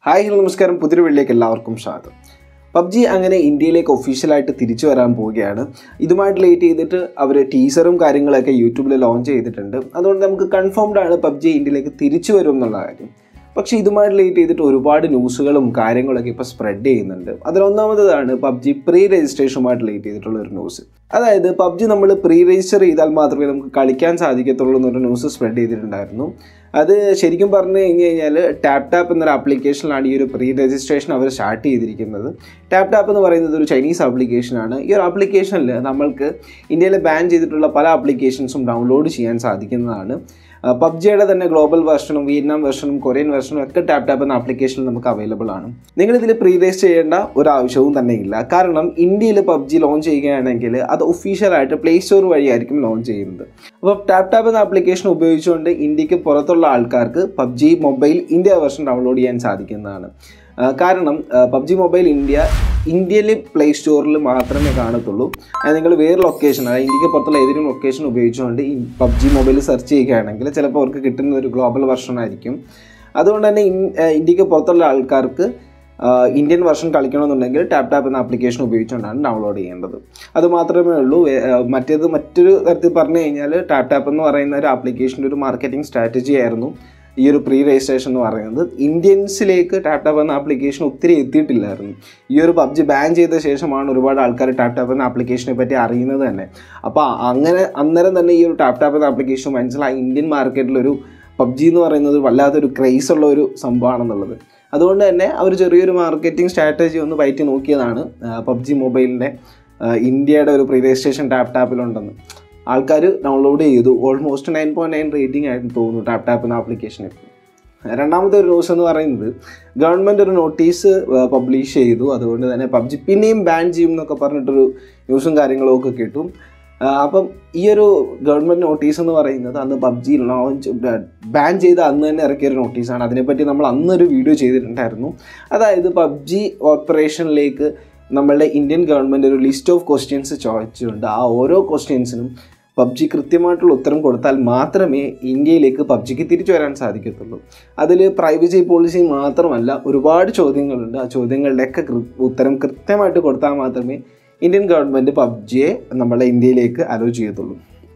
hi hello നമസ്കാരം പുതിയൊരു വീട്ടിലേക്ക് എല്ലാവർക്കും സ്വാഗതം പബ്ജി അങ്ങനെ ഇന്ത്യയിലേക്ക് ഒഫീഷ്യലായിട്ട് തിരിച്ചു വരാൻ പോവുകയാണ് ഇതുമായിട്ട് ലേറ്റ് ചെയ്തിട്ട് അവർ ടീസറും കാര്യങ്ങളൊക്കെ യൂട്യൂബിൽ ലോഞ്ച് ചെയ്തിട്ടുണ്ട് അതുകൊണ്ട് നമുക്ക് കൺഫേംഡ് ആണ് പബ്ജി ഇന്ത്യയിലേക്ക് തിരിച്ചു വരും എന്നുള്ള കാര്യം പക്ഷേ ഇതുമായിട്ട് ലേറ്റ് ചെയ്തിട്ട് ഒരുപാട് ന്യൂസുകളും കാര്യങ്ങളൊക്കെ ഇപ്പോൾ സ്പ്രെഡ് ചെയ്യുന്നുണ്ട് അതിലൊന്നാമതാണ് പബ്ജി പ്രീ രജിസ്ട്രേഷനുമായിട്ട് ലേറ്റ് ചെയ്തിട്ടുള്ള ഒരു ന്യൂസ് അതായത് പബ്ജി നമ്മൾ പ്രീ രജിസ്റ്റർ ചെയ്താൽ മാത്രമേ നമുക്ക് കളിക്കാൻ സാധിക്കത്തുള്ളൂ എന്നൊരു ന്യൂസ് സ്പ്രെഡ് ചെയ്തിട്ടുണ്ടായിരുന്നു അത് ശരിക്കും പറഞ്ഞു കഴിഞ്ഞ് കഴിഞ്ഞാൽ ടാപ്പ് ടാപ്പ് എന്നൊരു ആപ്ലിക്കേഷനിലാണ് ഈ ഒരു പ്രീ രജിസ്ട്രേഷൻ അവർ സ്റ്റാർട്ട് ചെയ്തിരിക്കുന്നത് ടാപ്പ് ടാപ്പ് എന്ന് പറയുന്നത് ഒരു ചൈനീസ് ആപ്ലിക്കേഷനാണ് ഈ ഒരു ആപ്ലിക്കേഷനിൽ നമ്മൾക്ക് ഇന്ത്യയിൽ ബാൻ ചെയ്തിട്ടുള്ള പല ആപ്ലിക്കേഷൻസും ഡൗൺലോഡ് ചെയ്യാൻ സാധിക്കുന്നതാണ് പബ്ജിയുടെ തന്നെ ഗ്ലോബൽ വെർഷനും വിയറ്റ്നാം വെർഷനും കൊറിയൻ വെർഷനും ഒക്കെ ടാപ്പ് ടാപ്പ് എന്ന ആപ്ലിക്കേഷനിൽ നമുക്ക് അവൈലബിൾ ആണ് നിങ്ങൾ ഇതിൽ പ്രീ രജിസ്റ്റർ ചെയ്യേണ്ട ഒരു ആവശ്യവും തന്നെ ഇല്ല കാരണം ഇന്ത്യയിൽ പബ്ജി ലോഞ്ച് ചെയ്യുകയാണെങ്കിൽ അത് ഒഫീഷ്യലായിട്ട് പ്ലേ സ്റ്റോർ വഴിയായിരിക്കും ലോഞ്ച് ചെയ്യുന്നത് അപ്പോൾ ടാപ്പ് ടാപ്പ് എന്ന ആപ്ലിക്കേഷൻ ഉപയോഗിച്ചുകൊണ്ട് ഇന്ത്യക്ക് പുറത്തുള്ള ആൾക്കാർക്ക് PUBG mobile India version download ചെയ്യാൻ സാധിക്കുന്നതാണ് കാരണം പബ്ജി മൊബൈൽ ഇന്ത്യ ഇന്ത്യയിൽ പ്ലേ സ്റ്റോറിൽ മാത്രമേ കാണത്തുള്ളൂ അത് നിങ്ങൾ വേറെ ലൊക്കേഷൻ അതായത് ഇന്ത്യക്ക് പുറത്തുള്ള ഏതെങ്കിലും ലൊക്കേഷൻ ഉപയോഗിച്ചുകൊണ്ട് ഈ പബ്ജി മൊബൈൽ സെർച്ച് ചെയ്യുകയാണെങ്കിൽ ചിലപ്പോൾ അവർക്ക് കിട്ടുന്ന ഒരു ഗ്ലോബൽ വെർഷൻ ആയിരിക്കും അതുകൊണ്ട് തന്നെ ഇന്ത്യക്ക് പുറത്തുള്ള ആൾക്കാർക്ക് ഇന്ത്യൻ വെർഷൻ കളിക്കണമെന്നുണ്ടെങ്കിൽ ടാപ്പ് ടാപ്പ് എന്ന ആപ്ലിക്കേഷൻ ഉപയോഗിച്ചുകൊണ്ടാണ് ഡൗൺലോഡ് ചെയ്യേണ്ടത് അത് മാത്രമേ ഉള്ളൂ മറ്റേത് മറ്റൊരു തരത്തിൽ പറഞ്ഞു കഴിഞ്ഞാൽ ടാപ്പ് ടാപ്പ് എന്ന് പറയുന്ന ഒരു ആപ്ലിക്കേഷൻ്റെ ഒരു മാർക്കറ്റിംഗ് സ്ട്രാറ്റജി ആയിരുന്നു ഈ ഒരു പ്രീ രജിസ്ട്രേഷൻ എന്ന് പറയുന്നത് ഇന്ത്യൻസിലേക്ക് ടാപ്പ് ടാപ്പ് എന്ന ആപ്ലിക്കേഷൻ ഒത്തിരി എത്തിയിട്ടില്ലായിരുന്നു ഈ ഒരു പബ്ജി ബാൻ ചെയ്ത ശേഷമാണ് ഒരുപാട് ആൾക്കാർ ടാപ്പ് ടാപ്പ് എന്ന ആപ്ലിക്കേഷനെ പറ്റി അറിയുന്നത് തന്നെ അപ്പോൾ അങ്ങനെ അന്നേരം തന്നെ ഈ ഒരു ടാപ്പ് ടാപ്പ് എന്ന ആപ്ലിക്കേഷൻ മനസ്സിലായി ഇന്ത്യൻ മാർക്കറ്റിലൊരു പബ്ജി എന്ന് പറയുന്നത് വല്ലാത്തൊരു ക്രൈസ് ഉള്ള ഒരു സംഭവമാണെന്നുള്ളത് അതുകൊണ്ട് തന്നെ അവർ ചെറിയൊരു മാർക്കറ്റിംഗ് സ്ട്രാറ്റജി ഒന്ന് പയറ്റി നോക്കിയതാണ് പബ്ജി മൊബൈലിൻ്റെ ഇന്ത്യയുടെ ഒരു പ്രീ രജിസ്ട്രേഷൻ ടാപ്പ് ടാപ്പിലുണ്ടെന്ന് ആൾക്കാർ ഡൗൺലോഡ് ചെയ്തു almost nine point nine rating ആയിട്ട് തോന്നുന്നു ടാപ്പ് ടാപ്പ് എന്ന ആപ്ലിക്കേഷൻ രണ്ടാമത്തെ ഒരു ന്യൂസ് എന്ന് പറയുന്നത് ഗവൺമെൻറ് ഒരു നോട്ടീസ് പബ്ലിഷ് ചെയ്തു അതുകൊണ്ട് തന്നെ പബ്ജി പിന്നെയും ബാൻ ചെയ്യും എന്നൊക്കെ പറഞ്ഞിട്ടൊരു ന്യൂസും കാര്യങ്ങളും ഒക്കെ കിട്ടും അപ്പം ഈ ഒരു ഗവൺമെൻറ് നോട്ടീസ് എന്ന് പറയുന്നത് അന്ന് പബ്ജി ലോഞ്ച് ബാൻ ചെയ്ത അന്ന് തന്നെ ഇറക്കിയൊരു നോട്ടീസാണ് അതിനെപ്പറ്റി നമ്മൾ അന്നൊരു വീഡിയോ ചെയ്തിട്ടുണ്ടായിരുന്നു അതായത് പബ്ജി ഓപ്പറേഷനിലേക്ക് നമ്മളുടെ ഇന്ത്യൻ ഗവൺമെൻറ് ഒരു ലിസ്റ്റ് ഓഫ് ക്വസ്റ്റ്യൻസ് ചോദിച്ചിട്ടുണ്ട് ആ ഓരോ ക്വസ്റ്റ്യൻസിനും പബ്ജി കൃത്യമായിട്ടുള്ള ഉത്തരം കൊടുത്താൽ മാത്രമേ ഇന്ത്യയിലേക്ക് പബ്ജിക്ക് തിരിച്ചു വരാൻ സാധിക്കത്തുള്ളൂ അതിൽ പ്രൈവസി പോളിസി മാത്രമല്ല ഒരുപാട് ചോദ്യങ്ങളുണ്ട് ആ ചോദ്യങ്ങളുടെയൊക്കെ ഉത്തരം കൃത്യമായിട്ട് കൊടുത്താൽ മാത്രമേ ഇന്ത്യൻ ഗവൺമെൻറ് പബ്ജിയെ നമ്മളെ ഇന്ത്യയിലേക്ക് അലോ ചെയ്യത്തുള്ളൂ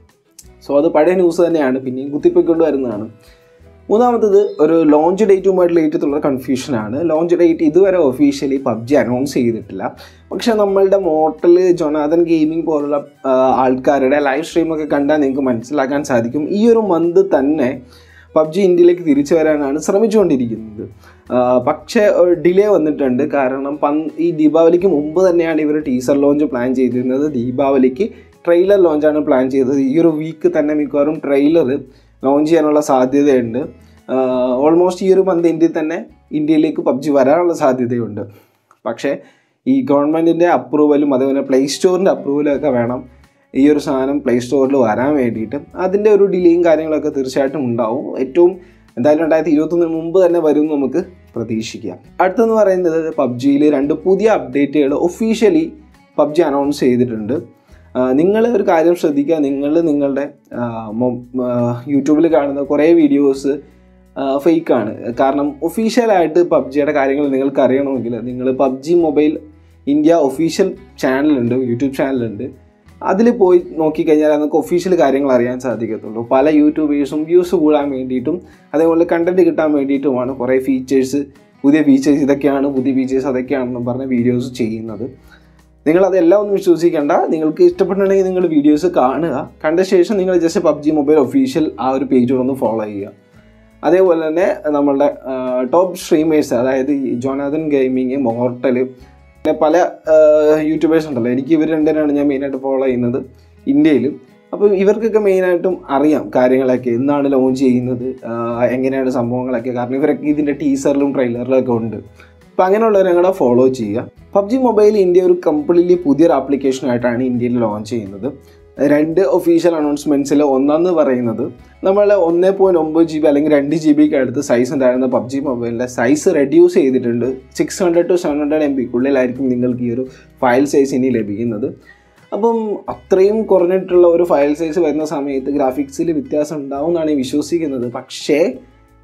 സോ അത് പഴയ ന്യൂസ് തന്നെയാണ് പിന്നെയും കുത്തിപ്പൊയ്ക്കൊണ്ട് വരുന്നതാണ് മൂന്നാമത്തത് ഒരു ലോഞ്ച് ഡേറ്റുമായിട്ട് ലേറ്റത്തുള്ള കൺഫ്യൂഷനാണ് ലോഞ്ച് ഡേറ്റ് ഇതുവരെ ഒഫീഷ്യലി പബ്ജി അനൗൺസ് ചെയ്തിട്ടില്ല പക്ഷേ നമ്മളുടെ മോട്ടൽ ജൊനാഥൻ ഗെയിമിംഗ് പോലുള്ള ആൾക്കാരുടെ ലൈവ് സ്ട്രീമൊക്കെ കണ്ടാൽ നിങ്ങൾക്ക് മനസ്സിലാക്കാൻ സാധിക്കും ഈ ഒരു മന്ത് തന്നെ പബ്ജി ഇന്ത്യയിലേക്ക് തിരിച്ചു വരാനാണ് ശ്രമിച്ചുകൊണ്ടിരിക്കുന്നത് പക്ഷേ ഡിലേ വന്നിട്ടുണ്ട് കാരണം പന് ഈ ദീപാവലിക്ക് മുമ്പ് തന്നെയാണ് ഇവർ ടീസർ ലോഞ്ച് പ്ലാൻ ചെയ്തിരുന്നത് ദീപാവലിക്ക് ട്രെയിലർ ലോഞ്ചാണ് പ്ലാൻ ചെയ്തത് ഈ ഒരു വീക്ക് തന്നെ മിക്കവാറും ട്രെയിലർ ലോഞ്ച് ചെയ്യാനുള്ള സാധ്യതയുണ്ട് ഓൾമോസ്റ്റ് ഈ ഒരു മന്ത് ഇന്ത്യയിൽ തന്നെ ഇന്ത്യയിലേക്ക് പബ്ജി വരാനുള്ള സാധ്യതയുണ്ട് പക്ഷേ ഈ ഗവൺമെൻറ്റിൻ്റെ അപ്രൂവലും അതേപോലെ പ്ലേ സ്റ്റോറിൻ്റെ അപ്രൂവലും ഒക്കെ വേണം ഈ ഒരു സാധനം പ്ലേ സ്റ്റോറിൽ വരാൻ വേണ്ടിയിട്ട് അതിൻ്റെ ഒരു ഡിലേയും കാര്യങ്ങളൊക്കെ തീർച്ചയായിട്ടും ഉണ്ടാവും ഏറ്റവും എന്തായാലും രണ്ടായിരത്തി ഇരുപത്തൊന്നിന് മുമ്പ് തന്നെ വരും നമുക്ക് പ്രതീക്ഷിക്കാം അടുത്തെന്ന് പറയുന്നത് പബ്ജിയിൽ രണ്ട് പുതിയ അപ്ഡേറ്റുകൾ ഒഫീഷ്യലി പബ്ജി അനൗൺസ് ചെയ്തിട്ടുണ്ട് നിങ്ങൾ ഒരു കാര്യം ശ്രദ്ധിക്കുക നിങ്ങൾ നിങ്ങളുടെ യൂട്യൂബിൽ കാണുന്ന കുറേ വീഡിയോസ് ഫേക്കാണ് കാരണം ഒഫീഷ്യലായിട്ട് പബ്ജിയുടെ കാര്യങ്ങൾ നിങ്ങൾക്ക് അറിയണമെങ്കിൽ നിങ്ങൾ പബ്ജി മൊബൈൽ ഇന്ത്യ ഒഫീഷ്യൽ ചാനലുണ്ട് യൂട്യൂബ് ചാനലുണ്ട് അതിൽ പോയി നോക്കിക്കഴിഞ്ഞാൽ നമുക്ക് ഒഫീഷ്യൽ കാര്യങ്ങൾ അറിയാൻ സാധിക്കത്തുള്ളൂ പല യൂട്യൂബേഴ്സും വ്യൂസ് കൂടാൻ വേണ്ടിയിട്ടും അതേപോലെ കണ്ടൻറ്റ് കിട്ടാൻ വേണ്ടിയിട്ടുമാണ് കുറേ ഫീച്ചേഴ്സ് പുതിയ ഫീച്ചേഴ്സ് ഇതൊക്കെയാണ് പുതിയ ഫീച്ചേഴ്സ് അതൊക്കെയാണെന്നും പറഞ്ഞ വീഡിയോസ് ചെയ്യുന്നത് നിങ്ങൾ അതെല്ലാം ഒന്നും വിശ്വസിക്കേണ്ട നിങ്ങൾക്ക് ഇഷ്ടപ്പെട്ടുണ്ടെങ്കിൽ നിങ്ങൾ വീഡിയോസ് കാണുക കണ്ട ശേഷം നിങ്ങൾ ജസ്റ്റ് പബ്ജി മൊബൈൽ ഒഫീഷ്യൽ ആ ഒരു പേജ് ഒന്ന് ഫോളോ ചെയ്യുക അതേപോലെ തന്നെ നമ്മളുടെ ടോപ്പ് സ്ട്രീമേഴ്സ് അതായത് ജോനാഥൻ ഗെയിമിങ് മോർട്ടൽ പിന്നെ പല യൂട്യൂബേഴ്സ് ഉണ്ടല്ലോ എനിക്ക് ഇവർ രണ്ടിനാണ് ഞാൻ മെയിനായിട്ട് ഫോളോ ചെയ്യുന്നത് ഇന്ത്യയിൽ അപ്പോൾ ഇവർക്കൊക്കെ മെയിനായിട്ടും അറിയാം കാര്യങ്ങളൊക്കെ എന്നാണ് ലോഞ്ച് ചെയ്യുന്നത് എങ്ങനെയാണ് സംഭവങ്ങളൊക്കെ കാരണം ഇവരൊക്കെ ഇതിൻ്റെ ടീസറിലും ട്രെയിലറിലും ഒക്കെ ഉണ്ട് അപ്പോൾ അങ്ങനെയുള്ളവരെ ഞങ്ങളെ ഫോളോ ചെയ്യുക പബ്ജി മൊബൈൽ ഇന്ത്യ ഒരു കംപ്ലീറ്റ്ലി പുതിയൊരു ആപ്ലിക്കേഷനായിട്ടാണ് ഇന്ത്യയിൽ ലോഞ്ച് ചെയ്യുന്നത് രണ്ട് ഒഫീഷ്യൽ അനൗൺസ്മെൻറ്റ്സിൽ ഒന്നാന്ന് പറയുന്നത് നമ്മൾ ഒന്ന് പോയിൻറ്റ് ഒമ്പത് ജി ബി അല്ലെങ്കിൽ രണ്ട് ജി ബിക്ക് അടുത്ത് സൈസ് ഉണ്ടായിരുന്ന പബ്ജി മൊബൈലിൻ്റെ സൈസ് റെഡ്യൂസ് ചെയ്തിട്ടുണ്ട് six hundred to seven hundred M ബിക്കുള്ളിലായിരിക്കും നിങ്ങൾക്ക് ഈ ഒരു ഫയൽ സൈസ് ഇനി ലഭിക്കുന്നത് അപ്പം അത്രയും കുറഞ്ഞിട്ടുള്ള ഒരു ഫയൽ സൈസ് വരുന്ന സമയത്ത് ഗ്രാഫിക്സിൽ വ്യത്യാസം ഉണ്ടാവും എന്നാണ് വിശ്വസിക്കുന്നത് പക്ഷേ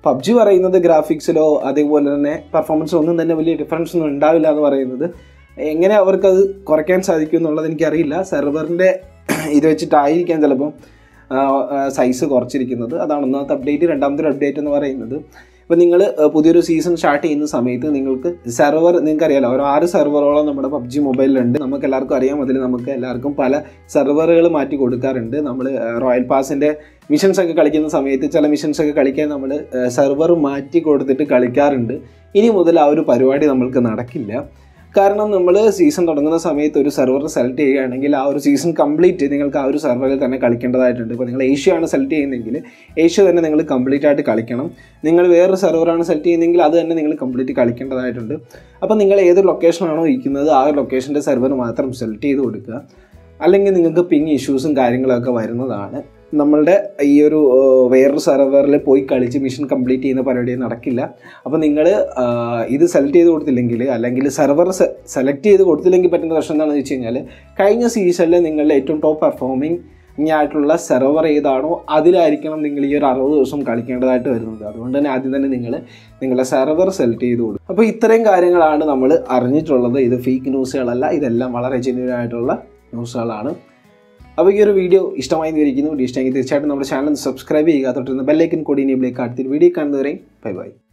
പബ്ജി പറയുന്നത് ഗ്രാഫിക്സിലോ അതേപോലെ തന്നെ പെർഫോമൻസിലോ ഒന്നും തന്നെ വലിയ ഡിഫറൻസ് ഒന്നും ഉണ്ടാവില്ല എന്ന് പറയുന്നത് എങ്ങനെ അവർക്കത് കുറയ്ക്കാൻ സാധിക്കും എന്നുള്ളത് എനിക്കറിയില്ല സെർവറിൻ്റെ ഇത് വെച്ചിട്ടായിരിക്കാം ചിലപ്പം സൈസ് കുറച്ചിരിക്കുന്നത് അതാണ് ഒന്നാമത്തെ അപ്ഡേറ്റ് രണ്ടാമത്തെ ഒരു അപ്ഡേറ്റ് എന്ന് പറയുന്നത് ഇപ്പോൾ നിങ്ങൾ പുതിയൊരു സീസൺ സ്റ്റാർട്ട് ചെയ്യുന്ന സമയത്ത് നിങ്ങൾക്ക് സെർവർ നിങ്ങൾക്ക് അറിയാലോ ഒരു ആറ് സെർവറോളം നമ്മുടെ പബ്ജി മൊബൈലിലുണ്ട് നമുക്ക് എല്ലാവർക്കും അറിയാം അതിൽ നമുക്ക് എല്ലാവർക്കും പല സെർവറുകൾ മാറ്റി കൊടുക്കാറുണ്ട് നമ്മൾ റോയൽ പാസിൻ്റെ മിഷൻസ് ഒക്കെ കളിക്കുന്ന സമയത്ത് ചില മിഷൻസ് ഒക്കെ കളിക്കാൻ നമ്മൾ സെർവർ മാറ്റി കൊടുത്തിട്ട് കളിക്കാറുണ്ട് ഇനി മുതൽ ആ ഒരു പരിപാടി നമ്മൾക്ക് നടക്കില്ല കാരണം നമ്മൾ സീസൺ തുടങ്ങുന്ന സമയത്ത് ഒരു സെർവർ സെലക്ട് ചെയ്യുകയാണെങ്കിൽ ആ ഒരു സീസൺ കംപ്ലീറ്റ് നിങ്ങൾക്ക് ആ ഒരു സെർവറിൽ തന്നെ കളിക്കേണ്ടതായിട്ടുണ്ട് ഇപ്പോൾ നിങ്ങൾ ഏഷ്യയാണ് സെലക്ട് ചെയ്യുന്നതെങ്കിൽ ഏഷ്യ തന്നെ നിങ്ങൾ കംപ്ലീറ്റ് ആയിട്ട് കളിക്കണം നിങ്ങൾ വേറൊരു സെർവറാണ് സെലക്ട് ചെയ്യുന്നതെങ്കിൽ അത് തന്നെ നിങ്ങൾ കംപ്ലീറ്റ് കളിക്കേണ്ടതായിട്ടുണ്ട് അപ്പോൾ നിങ്ങൾ ഏത് ലൊക്കേഷനാണോ ഇരിക്കുന്നത് ആ ലൊക്കേഷൻ്റെ സെർവർ മാത്രം സെലക്ട് ചെയ്ത് കൊടുക്കുക അല്ലെങ്കിൽ നിങ്ങൾക്ക് പിങ് ഇഷ്യൂസും കാര്യങ്ങളൊക്കെ വരുന്നതാണ് നമ്മളുടെ ഈ ഒരു വേറൊരു സെർവറിൽ പോയി കളിച്ച് മിഷൻ കംപ്ലീറ്റ് ചെയ്യുന്ന പരിപാടി നടക്കില്ല അപ്പോൾ നിങ്ങൾ ഇത് സെലക്ട് ചെയ്ത് കൊടുത്തില്ലെങ്കിൽ അല്ലെങ്കിൽ സെർവർ സെലക്ട് ചെയ്ത് കൊടുത്തില്ലെങ്കിൽ പറ്റുന്ന പ്രശ്നം എന്താണെന്ന് വെച്ച് കഴിഞ്ഞാൽ കഴിഞ്ഞ സീസണിൽ നിങ്ങളുടെ ഏറ്റവും ടോപ്പ് പെർഫോമിംഗ് ആയിട്ടുള്ള സെർവർ ഏതാണോ അതിലായിരിക്കണം നിങ്ങൾ ഈ ഒരു അറുപത് ദിവസം കളിക്കേണ്ടതായിട്ട് വരുന്നത് അതുകൊണ്ട് തന്നെ ആദ്യം തന്നെ നിങ്ങൾ നിങ്ങളുടെ സെർവർ സെലക്ട് ചെയ്ത് കൊടുക്കും അപ്പോൾ ഇത്രയും കാര്യങ്ങളാണ് നമ്മൾ അറിഞ്ഞിട്ടുള്ളത് ഇത് ഫേക്ക് ന്യൂസുകളല്ല ഇതെല്ലാം വളരെ ജെന്യൂൻ ആയിട്ടുള്ള ന്യൂസുകളാണ് അപ്പോൾ ഈ ഒരു വീഡിയോ ഇഷ്ടമായി വിവരിക്കുന്നു വീഡിയോ ഇഷ്ടമെങ്കിൽ തീർച്ചയായിട്ടും നമ്മുടെ ചാനൽ സബ്സ്ക്രൈബ് ചെയ്യുക തൊട്ടിരുന്ന ബെല്ലൈക്കൻ കൂടി ഇനിയിലേക്ക് അടുത്തൊരു വീഡിയോ കാണുന്നവരെയും ബൈ ബൈ